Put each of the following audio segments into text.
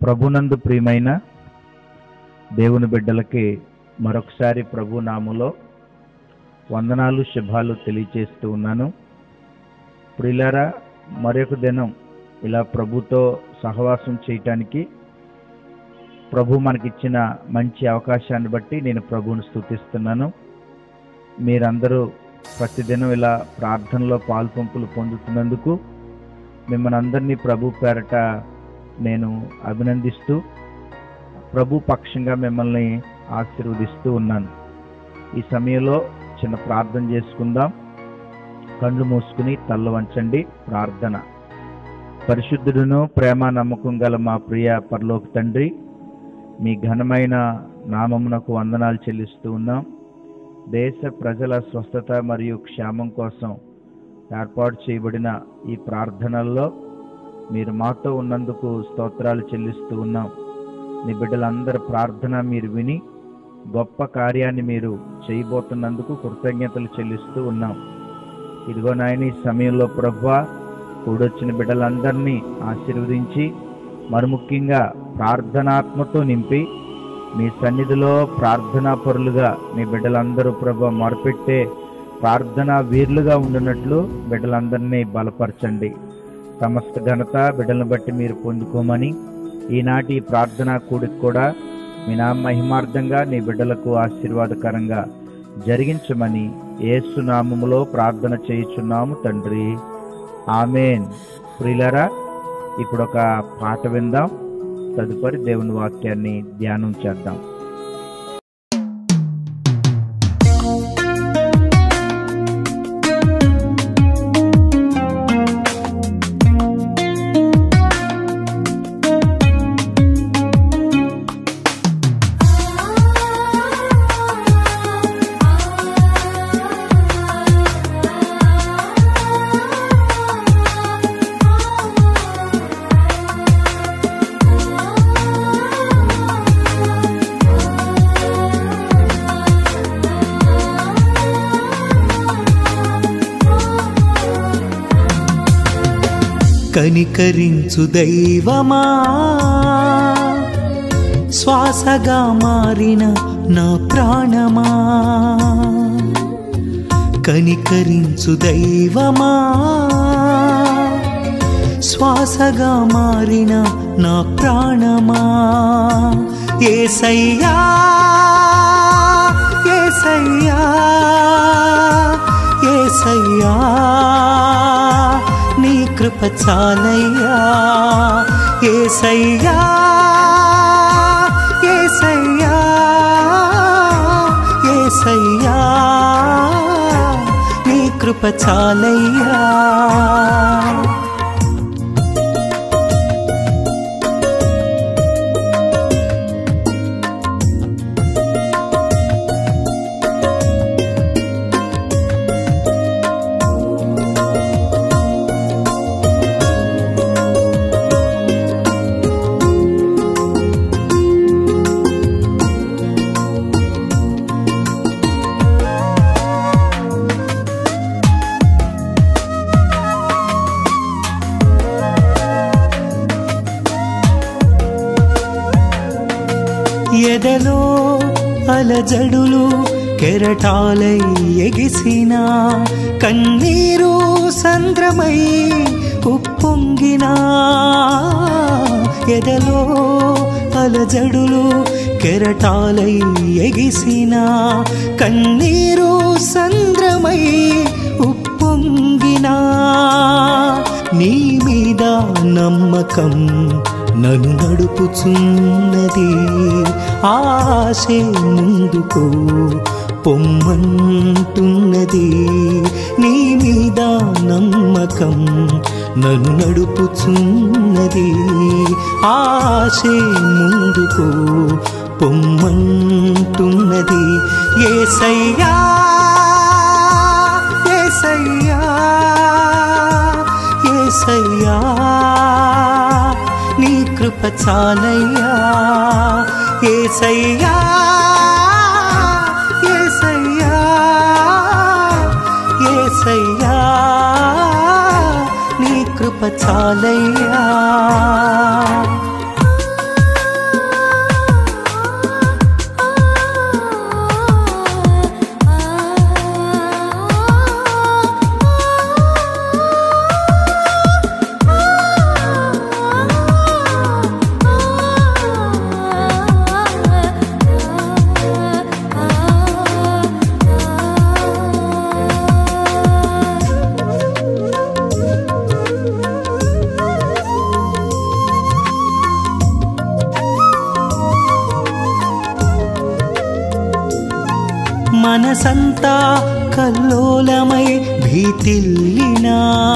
ప్రభునందు ప్రియమైన దేవుని బిడ్డలకి మరొకసారి ప్రభు నామములో వందనాలు శుభాలు తెలియచేస్తూ ఉన్నాను ప్రియులారా మరొక దినం ఇలా ప్రభుతో సహవాసం చేయటానికి ప్రభు మనకిచ్చిన మంచి అవకాశాన్ని బట్టి నేను ప్రభువుని స్తుతిస్తున్నాను మీరందరూ ప్రతిదినం ఇలా ప్రార్థనలో పాల్పంపులు పొందుతున్నందుకు మిమ్మల్ని అందరినీ ప్రభు పేరట నేను అభినందిస్తూ ప్రభు పక్షంగా మిమ్మల్ని ఆశీర్వదిస్తూ ఉన్నాను ఈ సమయంలో చిన్న ప్రార్థన చేసుకుందాం కళ్ళు మూసుకుని తల్ల వంచండి ప్రార్థన పరిశుద్ధుడును ప్రేమ నమ్మకం గల మా ప్రియ పరలోక తండ్రి మీ ఘనమైన నామమునకు వందనాలు చెల్లిస్తూ ఉన్నాం దేశ ప్రజల స్వస్థత మరియు క్షేమం కోసం ఏర్పాటు చేయబడిన ఈ ప్రార్థనల్లో మీరు మాతో ఉన్నందుకు స్తోత్రాలు చెల్లిస్తూ ఉన్నాం నీ బిడ్డలందరి ప్రార్థన మీరు విని గొప్ప కార్యాన్ని మీరు చేయబోతున్నందుకు కృతజ్ఞతలు చెల్లిస్తూ ఉన్నాం ఇదిగో నాయన ఈ సమయంలో ప్రభా కూడొచ్చిన బిడ్డలందరినీ ఆశీర్వదించి మరి ముఖ్యంగా ప్రార్థనాత్మతో నింపి మీ సన్నిధిలో ప్రార్థనా పరులుగా మీ బిడ్డలందరూ ప్రభ మొరపెట్టే ప్రార్థనా వీరులుగా ఉండినట్లు బిడ్డలందరినీ బలపరచండి సమస్త ఘనత బిడ్డలను బట్టి మీరు పొందుకోమని ఈనాటి ఈ ప్రార్థనా కూడికి కూడా మీ నా మహిమార్థంగా నీ బిడ్డలకు ఆశీర్వాదకరంగా జరిగించమని ఏసునామములో ప్రార్థన చేయుచున్నాము తండ్రి ఆమెన్ ప్రియులరా ఇప్పుడు ఒక పాట విందాం తదుపరి దేవుని వాక్యాన్ని ధ్యానం చేద్దాం కనికరించు దైవమా శ్వాసగా మారిన నా ప్రాణమా కనికరించు దైవమా శ్వాసగా మారిన నా ప్రాణమా ఏసయ్యా ఏసయ్యా ఏసయ్యా నీ కృప చాలయ్యా ఏసయ్యా ఏసయ్యా ఏసయ్యా నీ కృప చాలయ్యా ఎదలో అలజడులు కెరటాలై ఎగిసిన కన్నీరు సంద్రమై ఉప్పొంగిన ఎదలో అలజడులు కెరటాలై ఎగిసిన కన్నీరు సంద్రమై ఉప్పొంగిన నీ మీద నమ్మకం నన్ను నడుపుచున్నది ఆశే ముందుకు పొమ్మంటున్నది నీ మీద నమ్మకం నన్ను నడుపుచున్నది ఆశే ముందుకు పొమ్మంటున్నది ఏసయ్యా ఏసయ్యా ఏసయ్యా నీ కృప చాలయ్యా ఏసయ్యా ఏసయ్యా ఏసయ్యా నీ కృప చాలయ్యా మనసంతా కల్లోలమై భీతిల్లినా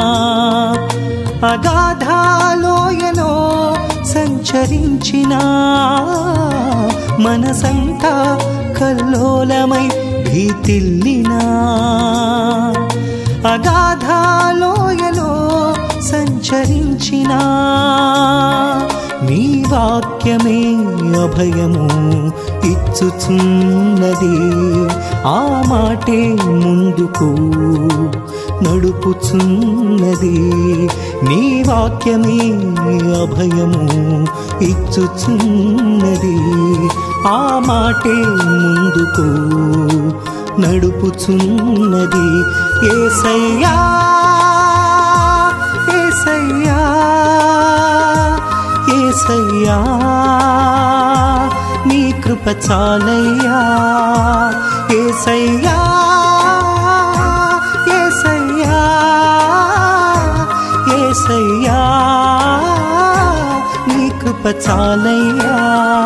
అగాధాలోయలో సంచరించిన మనసంతా కల్లోలమై భీతిల్లినా అగాధాలోయలో సంచరించిన నీ వాక్యమే అభయము ఇచ్చుచున్నది ఆ మాటే ముందుకు నడుపుచున్నది నీ వాక్యమే అభయము ఇచ్చుచున్నది ఆ మాటే ముందుకు నడుపుచున్నది ఏసయ్యా ఏసయ్యా ఏసయ్యా నీ కృప చాలయ్యా ఏసయ్యా ఏసయ్యా ఏసయ్యా నీ కృప చాలయ్యా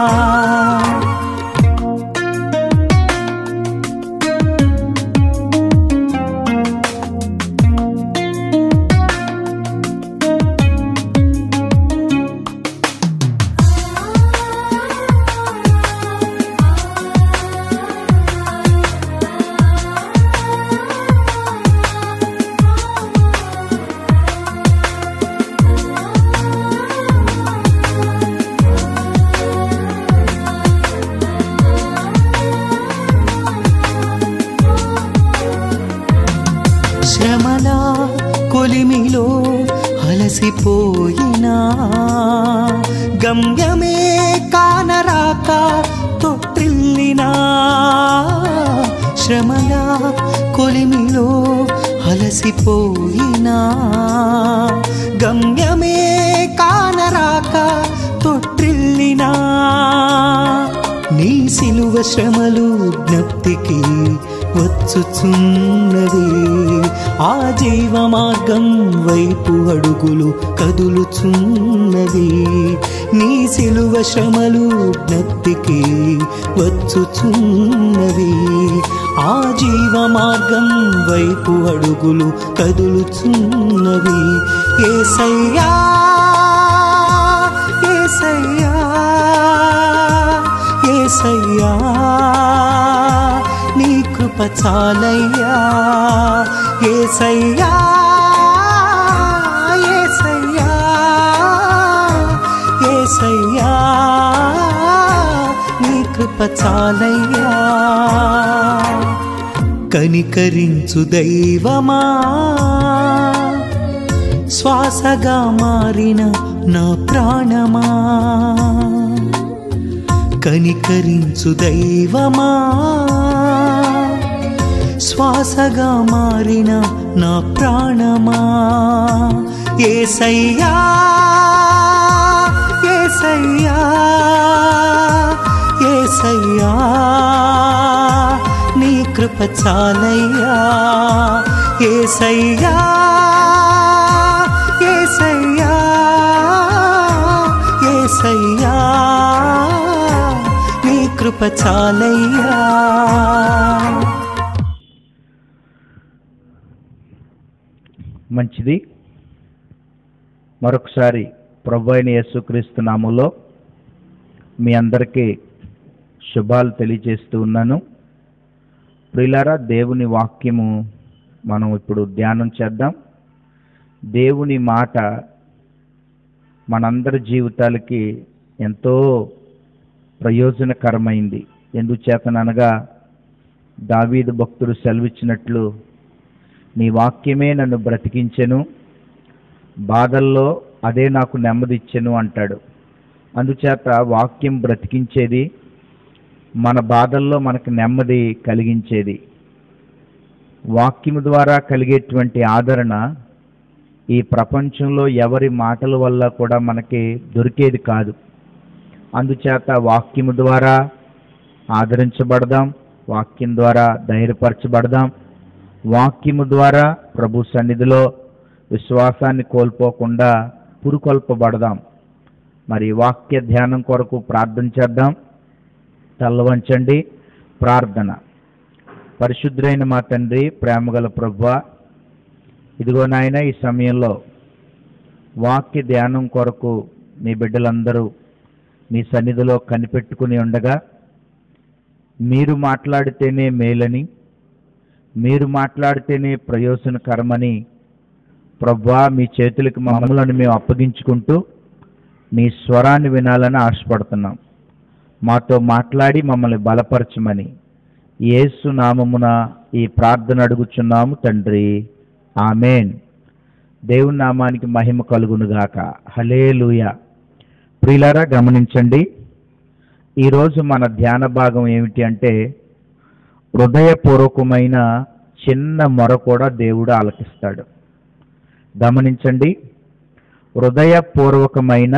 శ్రమల కొలిమిలో అలసిపోయినా గమ్యమే కానరాక తొట్టిల్లినా శ్రమల కొలిమిలో అలసిపోయినా గమ్యమే కానరాక తొట్టిల్లినా నీ సిలువ శ్రమలు జ్ఞప్తికి వచ్చుచున్నది ఆ జీవ మార్గం వైపు అడుగులు కదులుచున్నది నీ సిలువ శ్రమలు జ్ఞప్తికి వచ్చుచున్నది ఆ జీవ మార్గం వైపు అడుగులు కదులుచున్నవి ఏసయ్యా ఏసయ్యా ఏసయ్యా నీ కృప చాలయ్యా ఏసయ్యా ఏసయ్యా ఏసయ్యా నీ కృప చాలయ్యా కనికరించు దైవమా శ్వాసగా మారిన నా ప్రాణమా కనికరించు దైవమా శ్వాసగా మారిన నా ప్రాణమా ఏసయ్యా ఏసయ్యా ఏసయ్యా నీ కృప చాలయ్యా ఏసయ్యా ఏసయ్యా ఏసయ్యా నీ కృప చాలయ్యా మంచిది మరొకసారి ప్రభు అయిన యేసుక్రీస్తు నామంలో మీ అందరికీ శుభాలు తెలియజేస్తూ ఉన్నాను ప్రిలారా దేవుని వాక్యము మనం ఇప్పుడు ధ్యానం చేద్దాం దేవుని మాట మనందరి జీవితాలకి ఎంతో ప్రయోజనకరమైంది ఎందుచేతననగా దావీదు భక్తుడు సెలవిచ్చినట్లు నీ వాక్యమే నన్ను బ్రతికించెను బాధల్లో అదే నాకు నెమ్మదిచ్చెను అంటాడు అందుచేత వాక్యం బ్రతికించేది మన బాధల్లో మనకు నెమ్మది కలిగించేది వాక్యము ద్వారా కలిగేటువంటి ఆదరణ ఈ ప్రపంచంలో ఎవరి మాటల వల్ల కూడా మనకి దొరికేది కాదు అందుచేత వాక్యము ద్వారా ఆదరించబడదాం వాక్యం ద్వారా ధైర్యపరచబడదాం వాక్యము ద్వారా ప్రభు సన్నిధిలో విశ్వాసాన్ని కోల్పోకుండా పురుకొల్పబడదాం మరి వాక్య ధ్యానం కొరకు ప్రార్థన చేద్దాం తల్లవంచండి ప్రార్థన పరిశుద్ధులైన మా తండ్రి ప్రేమగల ప్రభువా ఇదిగో నాయన ఈ సమయంలో వాక్య ధ్యానం కొరకు మీ బిడ్డలందరూ మీ సన్నిధిలో కనిపెట్టుకుని ఉండగా మీరు మాట్లాడితేనే మేలని మీరు మాట్లాడితేనే ప్రయోజనకరమని ప్రభా మీ చేతులకు మమ్మల్ని మేము అప్పగించుకుంటూ మీ స్వరాన్ని వినాలని ఆశపడుతున్నాం మాతో మాట్లాడి మమ్మల్ని బలపరచమని యేసు నామమున ఈ ప్రార్థన అడుగుచున్నాము తండ్రి ఆమెన్ దేవుని నామానికి మహిమ కలుగునుగాక హలేలుయ ప్రియులారా గమనించండి ఈరోజు మన ధ్యాన భాగం ఏమిటి అంటే హృదయపూర్వకమైన చిన్న మొర కూడా దేవుడు ఆలకిస్తాడు గమనించండి హృదయపూర్వకమైన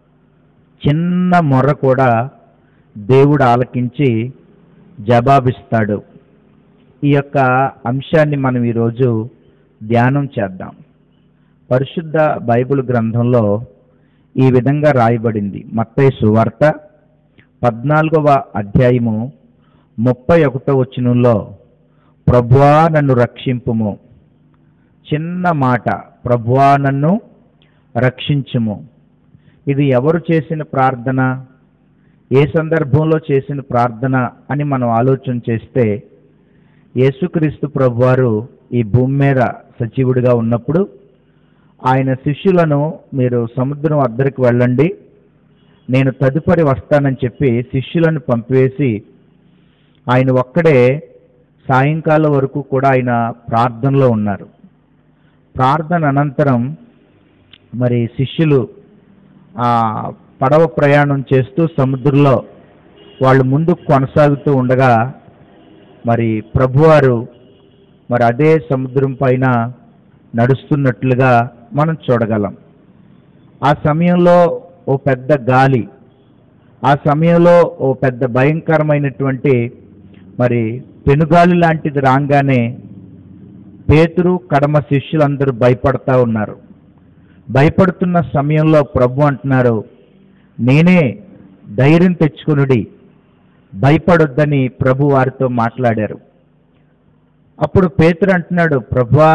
చిన్న మొర కూడా దేవుడు ఆలకించి జవాబిస్తాడు ఈ యొక్క అంశాన్ని మనం ఈరోజు ధ్యానం చేద్దాం పరిశుద్ధ బైబిల్ గ్రంథంలో ఈ విధంగా రాయబడింది మత్తయి సువార్త పద్నాలుగవ అధ్యాయము ముప్పై ఒకటో వచనంలో ప్రభువా నన్ను రక్షింపుము చిన్న మాట ప్రభువా నన్ను రక్షించుము ఇది ఎవరు చేసిన ప్రార్థన ఏ సందర్భంలో చేసిన ప్రార్థన అని మనం ఆలోచన చేస్తే యేసుక్రీస్తు ప్రభువారు ఈ భూమి మీద సజీవుడిగా ఉన్నప్పుడు ఆయన శిష్యులను మీరు సముద్రం వద్దరికి వెళ్ళండి నేను తదుపరి వస్తానని చెప్పి శిష్యులను పంపివేసి ఆయన ఒక్కడే సాయంకాలం వరకు కూడా ఆయన ప్రార్థనలో ఉన్నారు ప్రార్థన అనంతరం మరి శిష్యులు ఆ పడవ ప్రయాణం చేస్తూ సముద్రంలో వాళ్ళు ముందుకు కొనసాగుతూ ఉండగా మరి ప్రభువారు మరి అదే సముద్రం పైన నడుస్తున్నట్లుగా మనం చూడగలం ఆ సమయంలో ఓ పెద్ద గాలి ఆ సమయంలో ఓ పెద్ద భయంకరమైనటువంటి మరి పెనుగాలి లాంటిది రాగానే పేతురు కడమ శిష్యులందరూ భయపడతా ఉన్నారు భయపడుతున్న సమయంలో ప్రభు అంటున్నారు నేనే ధైర్యం తెచ్చుకునుడి భయపడొద్దని ప్రభు వారితో మాట్లాడారు అప్పుడు పేతురు అంటున్నాడు ప్రభువా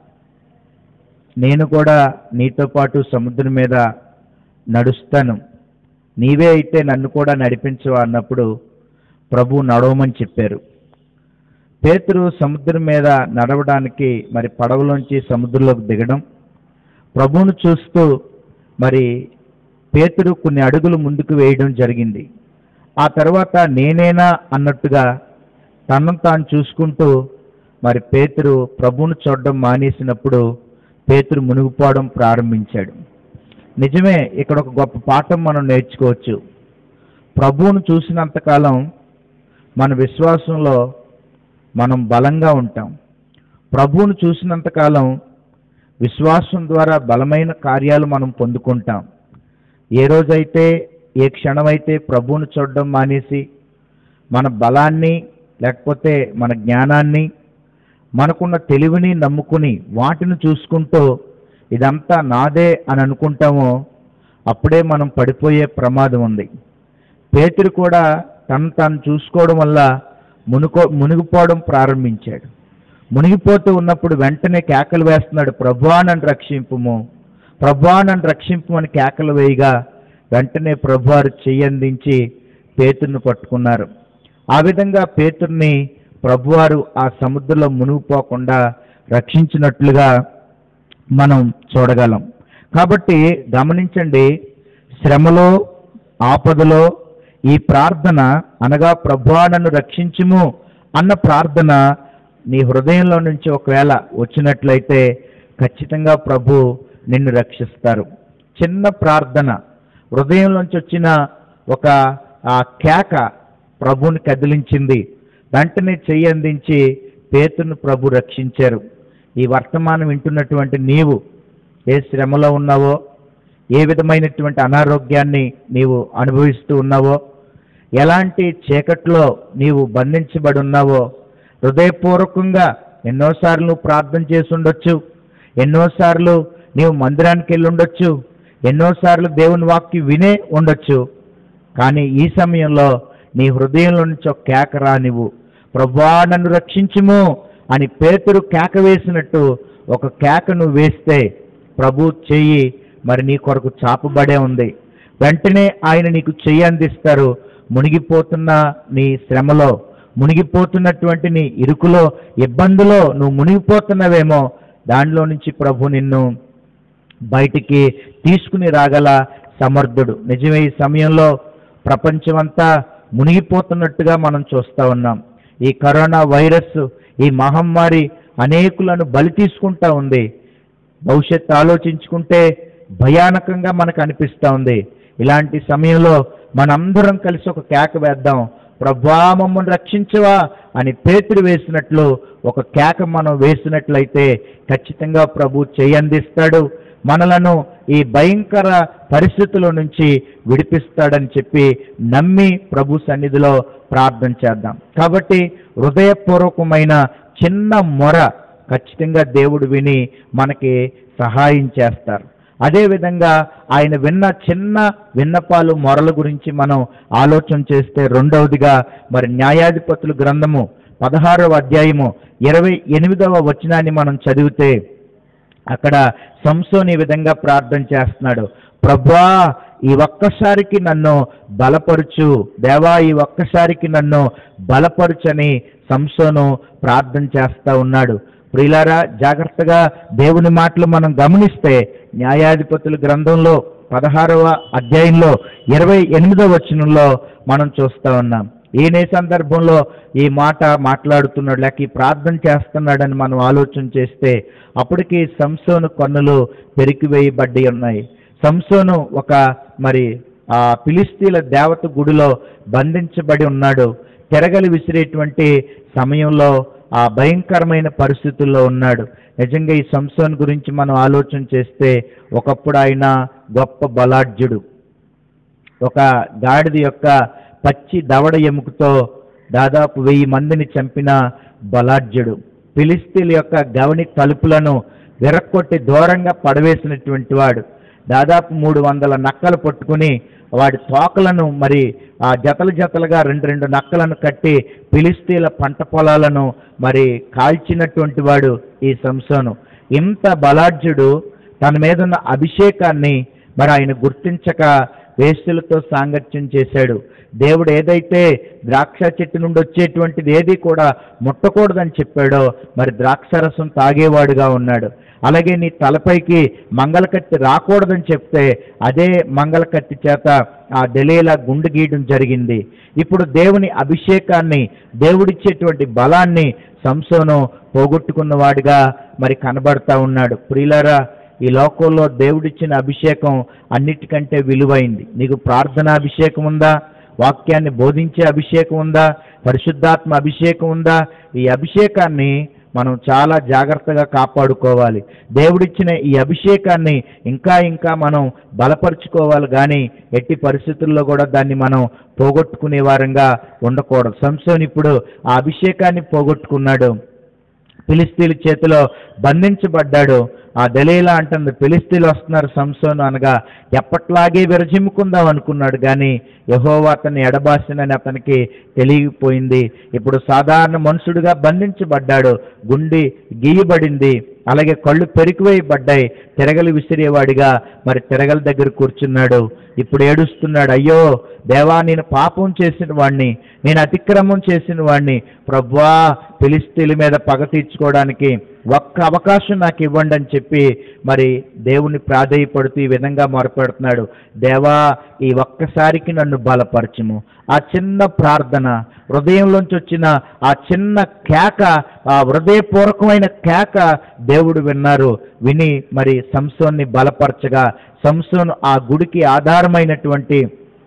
నేను కూడా నీతో పాటు సముద్రం మీద నడుస్తాను నీవే అయితే నన్ను కూడా నడిపించవా అన్నప్పుడు ప్రభు నడవమని చెప్పారు పేతురు సముద్రం మీద నడవడానికి మరి పడవలోంచి సముద్రంలోకి దిగడం ప్రభువును చూస్తూ మరి పేతురు కొన్ని అడుగులు ముందుకు వేయడం జరిగింది ఆ తర్వాత నేనేనా అన్నట్టుగా తనను తాను చూసుకుంటూ మరి పేతురు ప్రభువును చూడడం మానేసినప్పుడు పేతురు మునిగిపోవడం ప్రారంభించాడు నిజమే ఇక్కడ ఒక గొప్ప పాఠం మనం నేర్చుకోవచ్చు ప్రభువును చూసినంతకాలం మన విశ్వాసంలో మనం బలంగా ఉంటాం ప్రభువును చూసినంతకాలం విశ్వాసం ద్వారా బలమైన కార్యాలు మనం పొందుకుంటాం ఏ రోజైతే ఏ క్షణమైతే ప్రభువును చూడడం మానేసి మన బలాన్ని లేకపోతే మన జ్ఞానాన్ని మనకున్న తెలివిని నమ్ముకుని వాటిని చూసుకుంటూ ఇదంతా నాదే అని అనుకుంటామో అప్పుడే మనం పడిపోయే ప్రమాదం ఉంది పేతురు కూడా తను తాను చూసుకోవడం వల్ల మునుకో మునిగిపోవడం ప్రారంభించాడు మునిగిపోతూ ఉన్నప్పుడు వెంటనే కేకలు వేస్తున్నాడు ప్రభువా నన్ను రక్షింపుము ప్రభువా నన్ను రక్షింపుమని కేకలు వేయగా వెంటనే ప్రభువారు చెయ్యందించి పేతుర్ని పట్టుకున్నారు ఆ విధంగా పేతుర్ని ప్రభువారు ఆ సముద్రంలో మునిగిపోకుండా రక్షించినట్లుగా మనం చూడగలం కాబట్టి గమనించండి శ్రమలో ఆపదలో ఈ ప్రార్థన అనగా ప్రభువా నన్ను రక్షించుము అన్న ప్రార్థన నీ హృదయంలో నుంచి ఒకవేళ వచ్చినట్లయితే ఖచ్చితంగా ప్రభు నిన్ను రక్షిస్తారు చిన్న ప్రార్థన హృదయంలోంచి వచ్చిన ఒక ఆ కేక ప్రభుని కదిలించింది వెంటనే చెయ్యి అందించి పేతును ప్రభు రక్షించారు ఈ వర్తమానం వింటున్నటువంటి నీవు ఏ శ్రమలో ఉన్నావో ఏ విధమైనటువంటి అనారోగ్యాన్ని నీవు అనుభవిస్తూ ఉన్నావో ఎలాంటి చీకట్లో నీవు బంధించబడి ఉన్నావో హృదయపూర్వకంగా ఎన్నోసార్లు నువ్వు ప్రార్థన చేసి ఉండొచ్చు ఎన్నోసార్లు నీవు మందిరానికి వెళ్ళి ఉండొచ్చు ఎన్నోసార్లు దేవుని వాక్యం వినే ఉండొచ్చు కానీ ఈ సమయంలో నీ హృదయంలో నుంచి ఒక కేక రా నువ్వు ప్రభా నన్ను రక్షించుము అని పేతురు కేక వేసినట్టు ఒక కేకను వేస్తే ప్రభు చెయ్యి మరి నీ కొరకు చాపబడే ఉంది వెంటనే ఆయన నీకు చెయ్యి అందిస్తారు మునిగిపోతున్న నీ శ్రమలో మునిగిపోతున్నటువంటి నీ ఇరుకులో ఇబ్బందిలో నువ్వు మునిగిపోతున్నవేమో దానిలో నుంచి ప్రభు నిన్ను బయటికి తీసుకుని రాగల సమర్థుడు నిజమే ఈ సమయంలో ప్రపంచమంతా మునిగిపోతున్నట్టుగా మనం చూస్తూ ఉన్నాం ఈ కరోనా వైరస్ ఈ మహమ్మారి అనేకులను బలి తీసుకుంటా ఉంది భవిష్యత్తు ఆలోచించుకుంటే భయానకంగా మనకు అనిపిస్తూ ఉంది ఇలాంటి సమయంలో మనందరం కలిసి ఒక కేక వేద్దాం ప్రభా మమ్మల్ని రక్షించవా అని పేతురు వేసినట్లు ఒక కేక మనం వేసినట్లయితే ఖచ్చితంగా ప్రభు చేయందిస్తాడు మనలను ఈ భయంకర పరిస్థితుల నుంచి విడిపిస్తాడని చెప్పి నమ్మి ప్రభు సన్నిధిలో ప్రార్థన చేద్దాం కాబట్టి హృదయపూర్వకమైన చిన్న మొర ఖచ్చితంగా దేవుడు విని మనకి సహాయం చేస్తారు అదేవిధంగా ఆయన విన్న చిన్న విన్నపాలు మొరల గురించి మనం ఆలోచన చేస్తే రెండవదిగా మరి న్యాయాధిపతుల గ్రంథము పదహారవ అధ్యాయము ఇరవై ఎనిమిదవ వచనాన్ని మనం చదివితే అక్కడ సంసోన్ ఈ విధంగా ప్రార్థన చేస్తున్నాడు ప్రభా ఈ ఒక్కసారికి నన్ను బలపరుచు దేవా ఈ ఒక్కసారికి నన్ను బలపరుచని సంసోను ప్రార్థన చేస్తా ఉన్నాడు ప్రియులారా జాగ్రత్తగా దేవుని మాటలు మనం గమనిస్తే న్యాయాధిపతుల గ్రంథంలో పదహారవ అధ్యాయంలో ఇరవై ఎనిమిదవ వచనంలో మనం చూస్తా ఉన్నాం ఈయన ఏ సందర్భంలో ఈ మాట మాట్లాడుతున్నాడు లేక ఈ ప్రార్థన చేస్తున్నాడని మనం ఆలోచన చేస్తే అప్పటికి సంసోను కన్నులు పెరికివేయబడ్డి ఉన్నాయి సంసోను ఒక మరి ఆ ఫిలిస్తీన్ల దేవత గుడిలో బంధించబడి ఉన్నాడు తిరగలి విసిరేటువంటి సమయంలో ఆ భయంకరమైన పరిస్థితుల్లో ఉన్నాడు నిజంగా ఈ సంసోన్ గురించి మనం ఆలోచన చేస్తే ఒకప్పుడు ఆయన గొప్ప బలాఢ్యుడు ఒక గాడిద యొక్క పచ్చి దవడ ఎముకతో దాదాపు వెయ్యి మందిని చంపిన బలాఢ్యుడు ఫిలిస్తీన్ల యొక్క గవని తలుపులను విరక్కొట్టి దూరంగా పడవేసినటువంటి వాడు దాదాపు మూడు వందల నక్కలు పట్టుకుని వాడి తోకలను మరి ఆ జతలు జతలుగా రెండు రెండు నక్కలను కట్టి ఫిలిస్తీన్ల పంట పొలాలను మరి కాల్చినటువంటి వాడు ఈ సంసోను ఇంత బలాఢ్యుడు తన మీద ఉన్న అభిషేకాన్ని మరి ఆయన గుర్తించక వేస్తులతో సాంగత్యం చేశాడు దేవుడు ఏదైతే ద్రాక్ష చెట్టు నుండి వచ్చేటువంటిది ఏది కూడా ముట్టకూడదని చెప్పాడో మరి ద్రాక్షరసం తాగేవాడుగా ఉన్నాడు అలాగే నీ తలపైకి మంగళకత్తి రాకూడదని చెప్తే అదే మంగళకత్తి చేత ఆ డెలీలా గుండు గీయడం జరిగింది ఇప్పుడు దేవుని అభిషేకాన్ని దేవుడిచ్చేటువంటి బలాన్ని సంసోను పోగొట్టుకున్నవాడిగా మరి కనబడతా ఉన్నాడు ప్రియులారా ఈ లోకంలో దేవుడిచ్చిన అభిషేకం అన్నిటికంటే విలువైంది నీకు ప్రార్థన అభిషేకం ఉందా వాక్యాన్ని బోధించే అభిషేకం ఉందా పరిశుద్ధాత్మ అభిషేకం ఉందా ఈ అభిషేకాన్ని మనం చాలా జాగ్రత్తగా కాపాడుకోవాలి దేవుడిచ్చిన ఈ అభిషేకాన్ని ఇంకా ఇంకా మనం బలపరుచుకోవాలి కానీ ఎట్టి పరిస్థితుల్లో కూడా దాన్ని మనం పోగొట్టుకునే వారంగా ఉండకూడదు సంసోన్ ఇప్పుడు ఆ అభిషేకాన్ని పోగొట్టుకున్నాడు ఫిలిస్తీన్ల చేతిలో బంధించబడ్డాడు ఆ దలీలా అంటుంది ఫిలిస్తీన్లు వస్తున్నారు సంసోను అనగా ఎప్పట్లాగే విరజిమ్ముకుందాం అనుకున్నాడు కానీ యహోవా అతన్ని ఎడబాసినని అతనికి తెలియపోయింది ఇప్పుడు సాధారణ మనుషుడిగా బంధించబడ్డాడు గుండి గీయబడింది అలాగే కళ్ళు పెరికివేయబడ్డాయి తిరగలి విసిరేవాడిగా మరి తిరగల దగ్గర కూర్చున్నాడు ఇప్పుడు ఏడుస్తున్నాడు అయ్యో దేవా నేను పాపం చేసిన వాణ్ణి నేను అతిక్రమం చేసిన వాణ్ణి ప్రభా ఫిలిస్తీన్ల మీద పగ తీర్చుకోవడానికి ఒక్క అవకాశం నాకు ఇవ్వండి అని చెప్పి మరి దేవుని ప్రాధేయపడుతూ ఈ విధంగా మొరపెడుతున్నాడు దేవా ఈ ఒక్కసారికి నన్ను బలపరచుము ఆ చిన్న ప్రార్థన హృదయంలోంచి వచ్చిన ఆ చిన్న కేక ఆ హృదయపూర్వకమైన కేక దేవుడు విన్నారు విని మరి సంసోన్ని బలపరచగా సంసోను ఆ గుడికి ఆధారమైనటువంటి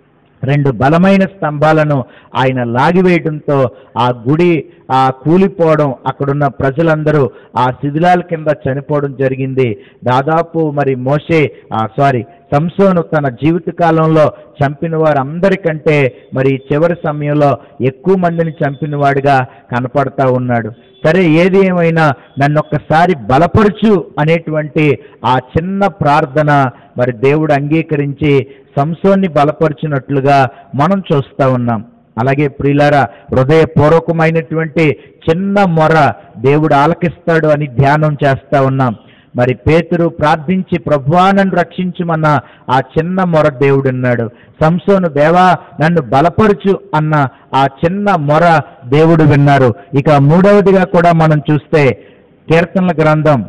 రెండు బలమైన స్తంభాలను ఆయన లాగివేయడంతో ఆ గుడి ఆ కూలిపోవడం అక్కడున్న ప్రజలందరూ ఆ శిథిలాల కింద చనిపోవడం జరిగింది దాదాపు మరి మోషే సారీ సంసోను తన జీవితకాలంలో చంపిన వారందరికంటే మరి చివరి సమయంలో ఎక్కువ మందిని చంపిన వాడిగా కనపడతా ఉన్నాడు సరే ఏది ఏమైనా నన్ను ఒక్కసారి బలపరుచు అనేటువంటి ఆ చిన్న ప్రార్థన మరి దేవుడు అంగీకరించి సంసోన్ని బలపరిచినట్లుగా మనం చూస్తా ఉన్నాం అలాగే ప్రియులారా హృదయపూర్వకమైనటువంటి చిన్న మొర దేవుడు ఆలకిస్తాడు అని ధ్యానం చేస్తా ఉన్నాం మరి పేతురు ప్రార్థించి ప్రభువా నన్ను రక్షించుమన్న ఆ చిన్న మొర దేవుడున్నాడు సంసోను దేవా నన్ను బలపరుచు అన్న ఆ చిన్న మొర దేవుడు విన్నారు ఇక మూడవదిగా కూడా మనం చూస్తే కీర్తనల గ్రంథం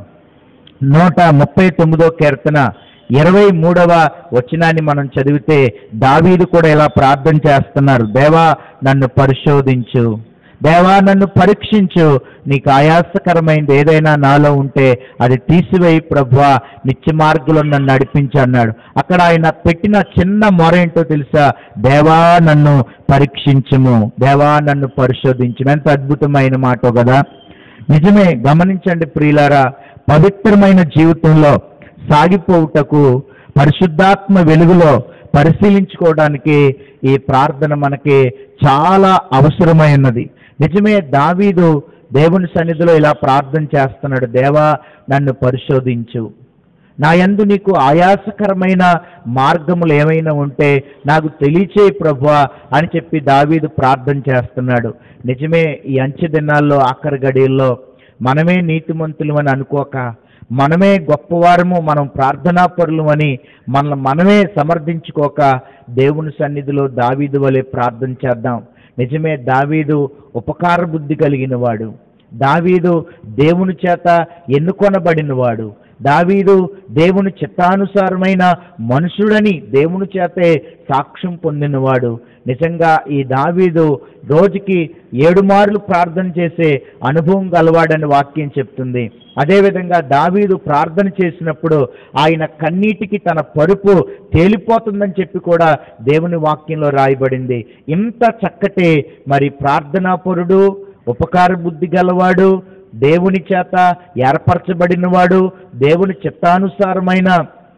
నూట ముప్పై తొమ్మిదో కీర్తన ఇరవై మూడవ వచనాన్ని మనం చదివితే దావీదు కూడా ఇలా ప్రార్థన చేస్తున్నారు దేవా నన్ను పరిశోధించు దేవా నన్ను పరీక్షించు నీకు ఆయాసకరమైనది ఏదైనా నాలో ఉంటే అది తీసివేయి ప్రభువా నిత్య మార్గంలో నన్ను నడిపించు అన్నాడు అక్కడ ఆయన పెట్టిన చిన్న మొర ఏంటో తెలుసా దేవా నన్ను పరీక్షించుము దేవా నన్ను పరిశోధించు ఎంత అద్భుతమైన మాట కదా నిజమే గమనించండి ప్రియులారా పవిత్రమైన జీవితంలో సాగిపోవుటకు పరిశుద్ధాత్మ వెలుగులో పరిశీలించుకోవడానికి ఈ ప్రార్థన మనకి చాలా అవసరమైనది నిజమే దావీదు దేవుని సన్నిధిలో ఇలా ప్రార్థన చేస్తున్నాడు దేవా నన్ను పరిశోధించు నా యందు నీకు ఆయాసకరమైన మార్గములు ఏమైనా ఉంటే నాకు తెలియచేయి ప్రభువా అని చెప్పి దావీదు ప్రార్థన చేస్తున్నాడు నిజమే ఈ అంచె దినాల్లో ఆఖరి గడియల్లో మనమే నీతిమంతులమని అనుకోక మనమే గొప్పవారము మనం ప్రార్థనాపరులమని మనల్ని మనమే సమర్థించుకోక దేవుని సన్నిధిలో దావీదు వలె ప్రార్థన చేద్దాం నిజమే దావీదు ఉపకార బుద్ధి కలిగిన వాడు దావీదు దేవుని చేత ఎన్నుకొనబడినవాడు దావీదు దేవుని చిత్తానుసారమైన మనుషుడని దేవుని చేతే సాక్ష్యం పొందినవాడు నిజంగా ఈ దావీదు రోజుకి ఏడు మార్లు ప్రార్థన చేసే అనుభవం గలవాడని వాక్యం చెప్తుంది అదేవిధంగా దావీదు ప్రార్థన చేసినప్పుడు ఆయన కన్నీటికి తన పరుపు తేలిపోతుందని చెప్పి కూడా దేవుని వాక్యంలో రాయబడింది ఇంత చక్కటి మరి ప్రార్థనాపరుడు ఉపకార బుద్ధి గలవాడు దేవుని చేత ఏర్పరచబడినవాడు దేవుని చిత్తానుసారమైన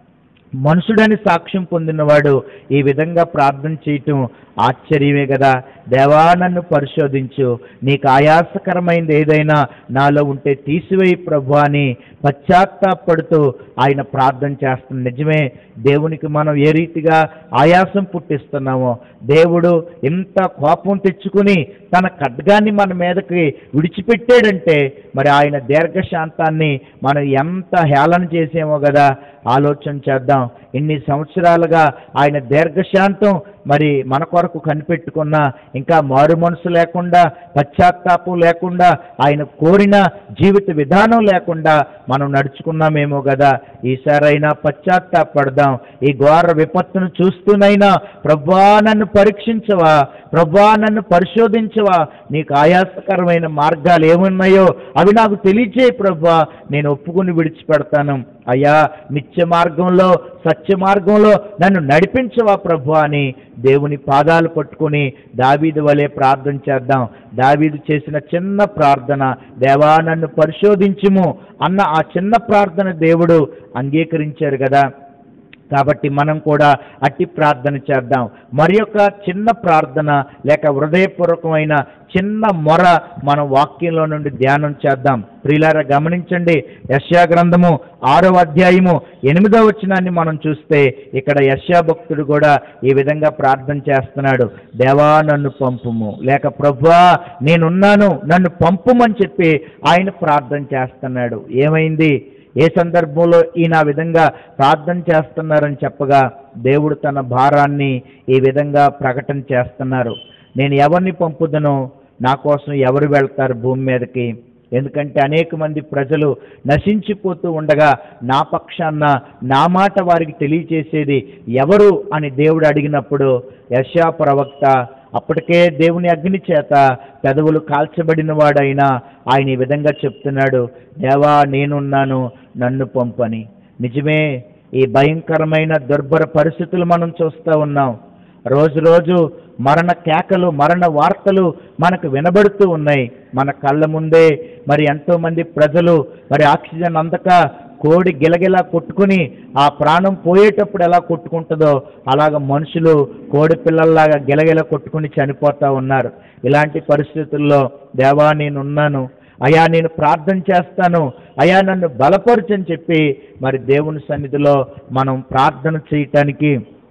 మనుషుడని సాక్ష్యం పొందినవాడు ఈ విధంగా ప్రార్థన చేయటం ఆశ్చర్యమే కదా దేవా నన్ను పరిశోధించు నీకు ఆయాసకరమైనది ఏదైనా నాలో ఉంటే తీసివేయి ప్రభు అని పశ్చాత్తాపడుతూ ఆయన ప్రార్థన చేస్తున్న నిజమే దేవునికి మనం ఏ రీతిగా ఆయాసం పుట్టిస్తున్నామో దేవుడు ఇంత కోపం తెచ్చుకుని తన ఖడ్గాన్ని మన మీదకి విడిచిపెట్టాడంటే మరి ఆయన దీర్ఘశాంతాన్ని మనం ఎంత హేళన చేసేమో కదా ఆలోచన చేద్దాం ఇన్ని సంవత్సరాలుగా ఆయన దీర్ఘశాంతం మరి మన కొరకు కనిపెట్టుకున్న ఇంకా మారు మనసు లేకుండా పశ్చాత్తాపం లేకుండా ఆయన కోరిన జీవిత విధానం లేకుండా మనం నడుచుకున్నామేమో కదా ఈసారైనా పశ్చాత్తాపడదాం ఈ ఘోర విపత్తును చూస్తూనైనా ప్రభా నన్ను పరీక్షించవా ప్రభా నన్ను పరిశోధించవా నీకు ఆయాసకరమైన మార్గాలు ఏమున్నాయో అవి నాకు తెలియచేయి ప్రభా నేను ఒప్పుకుని విడిచిపెడతాను అయ్యా నిత్య మార్గంలో సత్య మార్గంలో నన్ను నడిపించవా ప్రభు అని దేవుని పాదాలు పట్టుకొని దావీదు వలె ప్రార్థన చేద్దాం దావీదు చేసిన చిన్న ప్రార్థన దేవా నన్ను పరిశోధించుము అన్న ఆ చిన్న ప్రార్థన దేవుడు అంగీకరించారు కదా కాబట్టి మనం కూడా అట్టి ప్రార్థన చేద్దాం మరి యొక్క చిన్న ప్రార్థన లేక హృదయపూర్వకమైన చిన్న మొర మన వాక్యంలో నుండి ధ్యానం చేద్దాం ప్రియులారా గమనించండి యశ్యా గ్రంథము ఆరో అధ్యాయము ఎనిమిదో వచనాన్ని మనం చూస్తే ఇక్కడ యశ్యా భక్తుడు కూడా ఈ విధంగా ప్రార్థన చేస్తున్నాడు దేవా నన్ను పంపుము లేక ప్రభువా నేనున్నాను నన్ను పంపుమని చెప్పి ఆయన ప్రార్థన చేస్తున్నాడు ఏమైంది ఏ సందర్భంలో ఈయన ఆ విధంగా ప్రార్థన చేస్తున్నారని చెప్పగా దేవుడు తన భారాన్ని ఈ విధంగా ప్రకటన చేస్తున్నారు నేను ఎవరిని పంపుదనో నా కోసం ఎవరు వెళ్తారు భూమి మీదకి ఎందుకంటే అనేక మంది ప్రజలు నశించిపోతూ ఉండగా నా పక్షాన నా మాట వారికి తెలియచేసేది ఎవరు అని దేవుడు అడిగినప్పుడు యశా ప్రవక్త అప్పటికే దేవుని అగ్ని చేత పెదవులు కాల్చబడిన వాడైనా ఆయన ఈ విధంగా చెప్తున్నాడు దేవా నేనున్నాను నన్ను పంపని నిజమే ఈ భయంకరమైన దుర్భర పరిస్థితులు మనం చూస్తూ ఉన్నాం రోజు రోజు మరణ కేకలు మరణ వార్తలు మనకు వినబడుతూ ఉన్నాయి మన కళ్ళ ముందే మరి ఎంతో మంది ప్రజలు మరి ఆక్సిజన్ అందక కోడి గిలగిలా కొట్టుకుని ఆ ప్రాణం పోయేటప్పుడు ఎలా కొట్టుకుంటుందో అలాగ మనుషులు కోడి పిల్లల్లాగా గిలగిల కొట్టుకుని చనిపోతా ఉన్నారు ఇలాంటి పరిస్థితుల్లో దేవా నేనున్నాను అయా నేను ప్రార్థన చేస్తాను అయా నన్ను బలపరచని చెప్పి మరి దేవుని సన్నిధిలో మనం ప్రార్థన చేయటానికి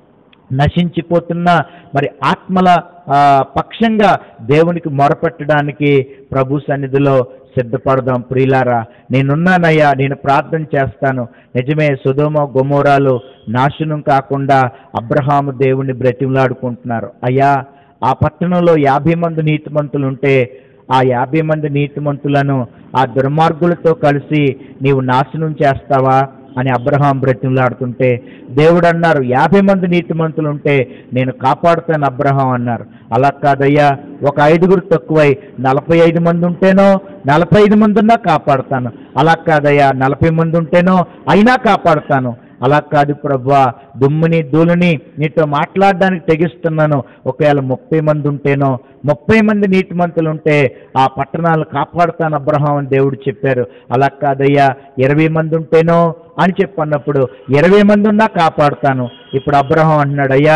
నశించిపోతున్న మరి ఆత్మల ఆ, పక్షంగా దేవునికి మొరపెట్టడానికి ప్రభు సన్నిధిలో సిద్ధపడదాం ప్రియులారా నేనున్నానయ్యా నేను ప్రార్థన చేస్తాను నిజమే సుధోమ గొమోరాలు నాశనం కాకుండా అబ్రహాము దేవుణ్ణి బ్రతిమలాడుకుంటున్నారు అయ్యా ఆ పట్టణంలో యాభై మంది నీతిమంతులు ఉంటే ఆ యాభై మంది నీతిమంతులను ఆ దుర్మార్గులతో కలిసి నీవు నాశనం చేస్తావా అని అబ్రహాం బ్రతిమలాడుతుంటే దేవుడు అన్నారు యాభై మంది నీతిమంతులు ఉంటే నేను కాపాడుతాను అబ్రహాం అన్నారు అలా కాదయ్యా ఒక ఐదుగురు తక్కువై నలభై ఐదు మంది ఉంటేనో నలభై ఐదు మంది ఉన్నా కాపాడుతాను అలా కాదయ్యా నలభై మంది ఉంటేనో అయినా కాపాడుతాను అలా కాదు ప్రభా దుమ్ముని ధూళిని నీతో మాట్లాడడానికి తెగిస్తున్నాను ఒకవేళ ముప్పై మంది ఉంటేనో ముప్పై మంది నీతిమంతులు ఉంటే ఆ పట్టణాలు కాపాడుతాను అబ్రహాం అని దేవుడు చెప్పారు అలా కాదయ్యా ఇరవై మంది ఉంటేనో అని చెప్పన్నప్పుడు ఇరవై మంది ఉన్నా కాపాడుతాను ఇప్పుడు అబ్రహాం అంటున్నాడు అయ్యా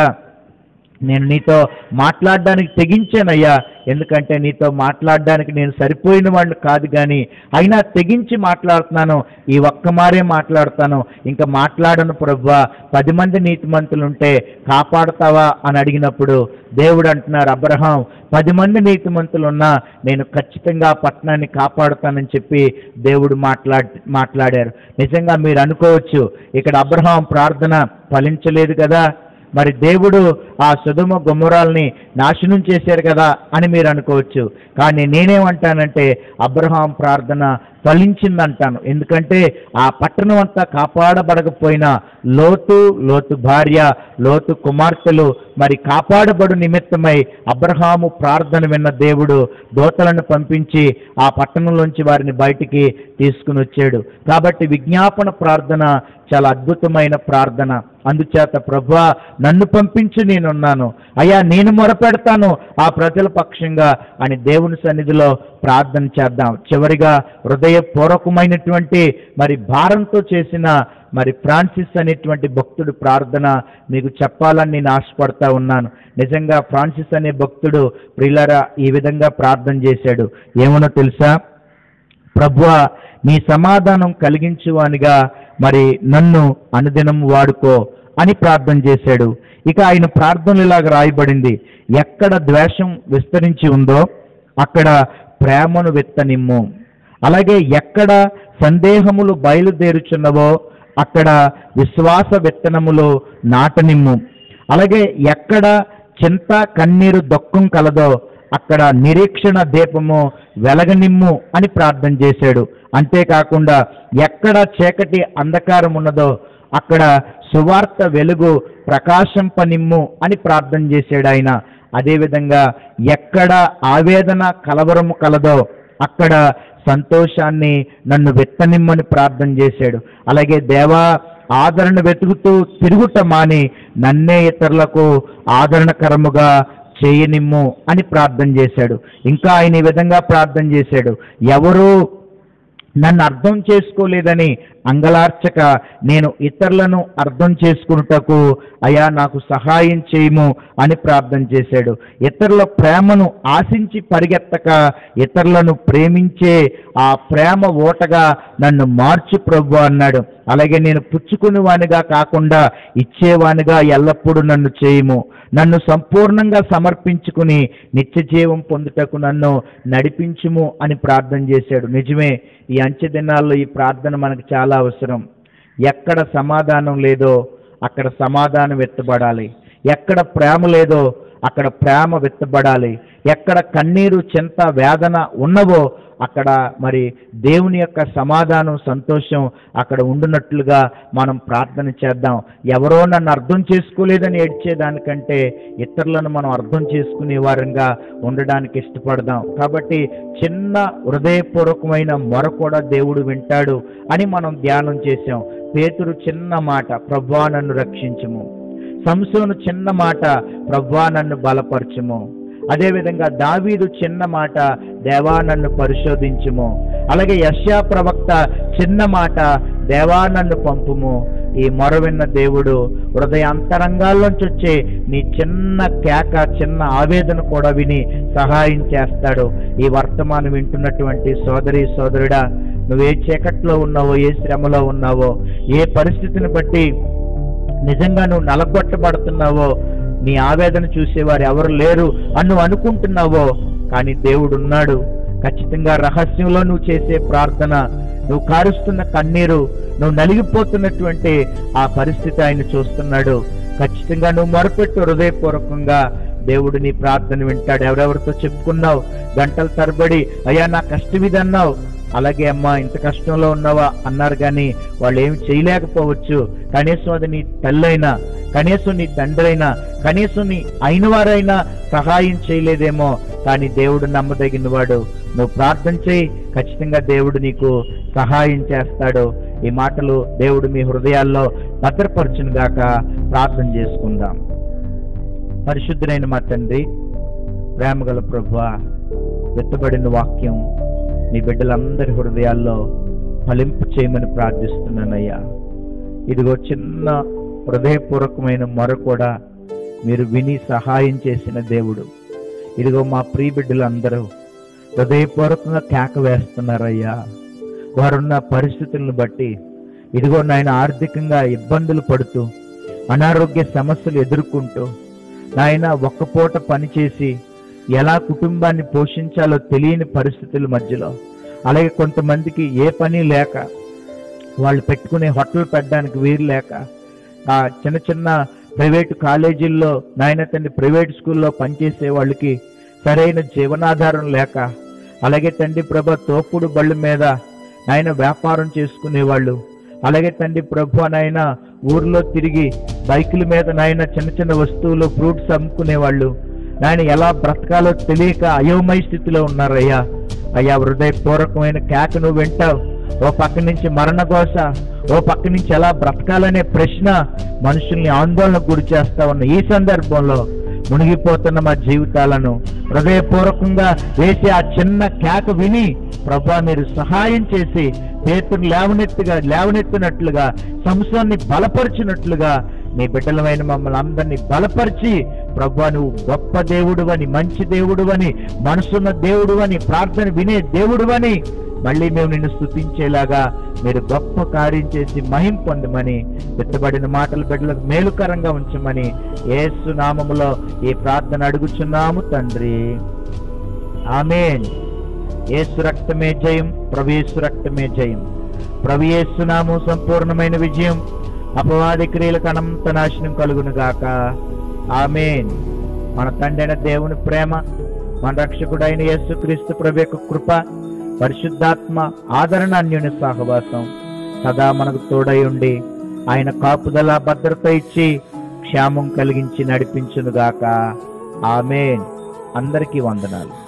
నేను నీతో మాట్లాడడానికి తెగించానయ్యా ఎందుకంటే నీతో మాట్లాడడానికి నేను సరిపోయిన వాడిని కాదు కానీ అయినా తెగించి మాట్లాడుతున్నాను ఈ ఒక్క మారే మాట్లాడతాను ఇంకా మాట్లాడను ప్రవ్వా పది మంది నీతిమంతులు ఉంటే కాపాడతావా అని అడిగినప్పుడు దేవుడు అంటున్నారు అబ్రహాం పది మంది నీతిమంతులు ఉన్నా నేను ఖచ్చితంగా ఆ పట్టణాన్ని కాపాడుతానని చెప్పి దేవుడు మాట్లాడ్ మాట్లాడారు నిజంగా మీరు అనుకోవచ్చు ఇక్కడ అబ్రహాం ప్రార్థన ఫలించలేదు కదా మరి దేవుడు ఆ సుధుమ గుమ్మరాల్ని నాశనం చేశారు కదా అని మీరు అనుకోవచ్చు కానీ నేనేమంటానంటే అబ్రహాం ప్రార్థన ఫలించిందంటాను ఎందుకంటే ఆ పట్టణం అంతా కాపాడబడకపోయినా లోతు లోతు భార్య లోతు కుమార్తెలు మరి కాపాడబడు నిమిత్తమై అబ్రహాము ప్రార్థన విన్న దేవుడు దోతలను పంపించి ఆ పట్టణంలోంచి వారిని బయటికి తీసుకుని వచ్చాడు కాబట్టి విజ్ఞాపన ప్రార్థన చాలా అద్భుతమైన ప్రార్థన అందుచేత ప్రభా నన్ను పంపించి నేనున్నాను అయ్యా నేను మొరపెడతాను ఆ ప్రజల పక్షంగా అని దేవుని సన్నిధిలో ప్రార్థన చేద్దాం చివరిగా హృదయపూర్వకమైనటువంటి మరి భారంతో చేసిన మరి ఫ్రాన్సిస్ అనేటువంటి భక్తుడు ప్రార్థన మీకు చెప్పాలని నేను ఆశపడతా ఉన్నాను నిజంగా ఫ్రాన్సిస్ అనే భక్తుడు ప్రిలరా ఈ విధంగా ప్రార్థన చేశాడు ఏమనో తెలుసా ప్రభువా నీ సమాధానం కలిగించువానిగా మరి నన్ను అనుదినం వాడుకో అని ప్రార్థన చేశాడు ఇక ఆయన ప్రార్థనలు ఇలాగ రాయబడింది ఎక్కడ ద్వేషం విస్తరించి ఉందో అక్కడ ప్రేమను విత్తనిమ్ము అలాగే ఎక్కడ సందేహములు బయలుదేరుచున్నవో అక్కడ విశ్వాస విత్తనములు నాటనిమ్ము అలాగే ఎక్కడ చింత కన్నీరు దుఃఖం కలదో అక్కడ నిరీక్షణ దీపము వెలగనిమ్ము అని ప్రార్థన చేశాడు అంతేకాకుండా ఎక్కడ చీకటి అంధకారం ఉన్నదో అక్కడ సువార్త వెలుగు ప్రకాశంపనిమ్ము అని ప్రార్థన చేశాడు ఆయన అదేవిధంగా ఎక్కడ ఆవేదన కలవరము కలదో అక్కడ సంతోషాన్ని నన్ను విత్తనిమ్మని ప్రార్థన చేశాడు అలాగే దేవా ఆదరణ వెతుకుతూ తిరుగుట మాని నన్నే ఇతరులకు ఆదరణకరముగా చేయనిమ్ము అని ప్రార్థన చేశాడు ఇంకా ఆయన ఈ విధంగా ప్రార్థన చేశాడు ఎవరు నన్ను అర్థం చేసుకోలేదని అంగలార్చక నేను ఇతరులను అర్థం చేసుకున్నటకు అయా నాకు సహాయం చేయము అని ప్రార్థన చేశాడు ఇతరుల ప్రేమను ఆశించి పరిగెత్తక ఇతరులను ప్రేమించే ఆ ప్రేమ ఓటగా నన్ను మార్చు ప్రభు అన్నాడు అలాగే నేను పుచ్చుకునేవానిగా కాకుండా ఇచ్చేవానిగా ఎల్లప్పుడూ నన్ను చేయము నన్ను సంపూర్ణంగా సమర్పించుకుని నిత్య జీవం పొందుటకు నన్ను నడిపించుము అని ప్రార్థన చేశాడు నిజమే ఈ అంచె దినాల్లో ఈ ప్రార్థన మనకు చాలా అవసరం ఎక్కడ సమాధానం లేదో అక్కడ సమాధానం ఎత్తబడాలి ఎక్కడ ప్రేమ లేదో అక్కడ ప్రేమ వెత్తబడాలి ఎక్కడ కన్నీరు చింత వేదన ఉన్నవో అక్కడ మరి దేవుని యొక్క సమాధానం సంతోషం అక్కడ ఉండునట్లుగా మనం ప్రార్థన చేద్దాం ఎవరో నన్ను అర్థం చేసుకోలేదని ఏడ్చేదానికంటే ఇతరులను మనం అర్థం చేసుకునే వారంగా ఉండడానికి ఇష్టపడదాం కాబట్టి చిన్న హృదయపూర్వకమైన మొర కూడా దేవుడు వింటాడు అని మనం ధ్యానం చేశాం పేతురు చిన్న మాట ప్రభా నన్ను రక్షించుము సంసోను చిన్న మాట ప్రవ్వా నన్ను బలపరచుము అదేవిధంగా దావీదు చిన్న మాట దేవా నన్ను పరిశోధించుము అలాగే యశ్యా ప్రవక్త చిన్న మాట దేవా నన్ను పంపుము ఈ మొర విన్న దేవుడు హృదయ అంతరంగాల్లోంచి వచ్చే నీ చిన్న కేక చిన్న ఆవేదన కూడా విని సహాయం చేస్తాడు ఈ వర్తమానం వింటున్నటువంటి సోదరి సోదరుడా నువ్వు ఏ చీకట్లో ఉన్నావో ఏ శ్రమలో ఉన్నావో ఏ పరిస్థితిని బట్టి నిజంగా నువ్వు నలగొట్టబడుతున్నావో నీ ఆవేదన చూసేవారు ఎవరు లేరు అని నువ్వు అనుకుంటున్నావో కానీ దేవుడు ఉన్నాడు ఖచ్చితంగా రహస్యంలో నువ్వు చేసే ప్రార్థన నువ్వు కారుస్తున్న కన్నీరు నువ్వు నలిగిపోతున్నటువంటి ఆ పరిస్థితి ఆయన చూస్తున్నాడు ఖచ్చితంగా నువ్వు మొరపెట్టు హృదయపూర్వకంగా దేవుడు నీ ప్రార్థన వింటాడు ఎవరెవరితో చెప్పుకున్నావు గంటల తరబడి అయ్యా నా కష్టం ఇది అన్నావు అలాగే అమ్మా ఇంత కష్టంలో ఉన్నావా అన్నారు కానీ వాళ్ళు ఏమి చేయలేకపోవచ్చు కనీసం అది నీ తల్లైనా కనీసం నీ తండ్రి అయినా కనీసం నీ అయిన వారైనా సహాయం చేయలేదేమో కానీ దేవుడు నమ్మదగిన వాడు నువ్వు ప్రార్థన చేయి ఖచ్చితంగా దేవుడు నీకు సహాయం చేస్తాడు ఈ మాటలు దేవుడు మీ హృదయాల్లో భద్రపరచును గాక ప్రార్థన చేసుకుందాం పరిశుద్ధుడైన మా తండ్రి ప్రేమగల ప్రభు వెత్తబడిన వాక్యం నీ బిడ్డలందరి హృదయాల్లో ఫలింపు చేయమని ప్రార్థిస్తున్నానయ్యా ఇదిగో చిన్న హృదయపూర్వకమైన మొర కూడా మీరు విని సహాయం చేసిన దేవుడు ఇదిగో మా ప్రియ బిడ్డలందరూ హృదయపూర్వకంగా కేక వేస్తున్నారయ్యా వారున్న పరిస్థితులను బట్టి ఇదిగో నాయన ఆర్థికంగా ఇబ్బందులు పడుతూ అనారోగ్య సమస్యలు ఎదుర్కొంటూ నాయన ఒక్క పూట పనిచేసి ఎలా కుటుంబాన్ని పోషించాలో తెలియని పరిస్థితుల మధ్యలో అలాగే కొంతమందికి ఏ పని లేక వాళ్ళు పెట్టుకునే హోటల్ పెట్టడానికి వీలు లేక ఆ చిన్న చిన్న ప్రైవేటు కాలేజీల్లో నాయన తండ్రి ప్రైవేట్ స్కూల్లో పనిచేసే వాళ్ళకి సరైన జీవనాధారం లేక అలాగే తండ్రి ప్రభ తోపుడు బళ్ళ మీద ఆయన వ్యాపారం చేసుకునే వాళ్ళు అలాగే తండ్రి ప్రభు నాయన ఊర్లో తిరిగి బైకుల మీద నాయన చిన్న చిన్న వస్తువులు ఫ్రూట్స్ అమ్ముకునే వాళ్ళు నాయన ఎలా బ్రతకాలో తెలియక అయోమయ స్థితిలో ఉన్నారయ్యా అయ్యా హృదయపూర్వకమైన కేకను వింటావు ఓ పక్క నుంచి మరణఘోష ఓ పక్క నుంచి ఎలా బ్రతకాలనే ప్రశ్న మనుషుల్ని ఆందోళనకు గురి చేస్తా ఉన్న ఈ సందర్భంలో మునిగిపోతున్న మా జీవితాలను హృదయపూర్వకంగా వేసి ఆ చిన్న కేక విని ప్రభా మీరు సహాయం చేసి పేతురు లేవనెత్తుగా లేవనెత్తినట్లుగా సంస్థాన్ని బలపరిచినట్లుగా మీ బిడ్డలమైన మమ్మల్ని అందరినీ బలపరిచి ప్రభా నువ్వు గొప్ప దేవుడు అని మంచి దేవుడు అని మనసున్న దేవుడు అని ప్రార్థన వినే దేవుడు అని మళ్ళీ మేము నిన్ను స్తుతించేలాగా మీరు గొప్ప కార్యం చేసి మహిం పొందమని విత్తబడిన మాటలు బిడ్డలకు మేలుకరంగా ఉంచమని యేసు నామములో ఈ ప్రార్థన అడుగుచున్నాము తండ్రి ఆమెన్ యేసు రక్తమే జయం ప్రవేశు రక్తమే జయం ప్రభు యేసునాము సంపూర్ణమైన విజయం అపవాది క్రియలకు అనంత నాశనం కలుగును గాక ఆమెన్ మన తండ్రైన దేవుని ప్రేమ మన రక్షకుడైన యేసుక్రీస్తు ప్రభు యొక్క కృప పరిశుద్ధాత్మ ఆదరణ అన్యుని సహవాసం సదా మనకు తోడై ఉండి ఆయన కాపుదల భద్రత ఇచ్చి క్షేమం కలిగించి నడిపించునుగాక ఆమెన్ అందరికీ వందనాలు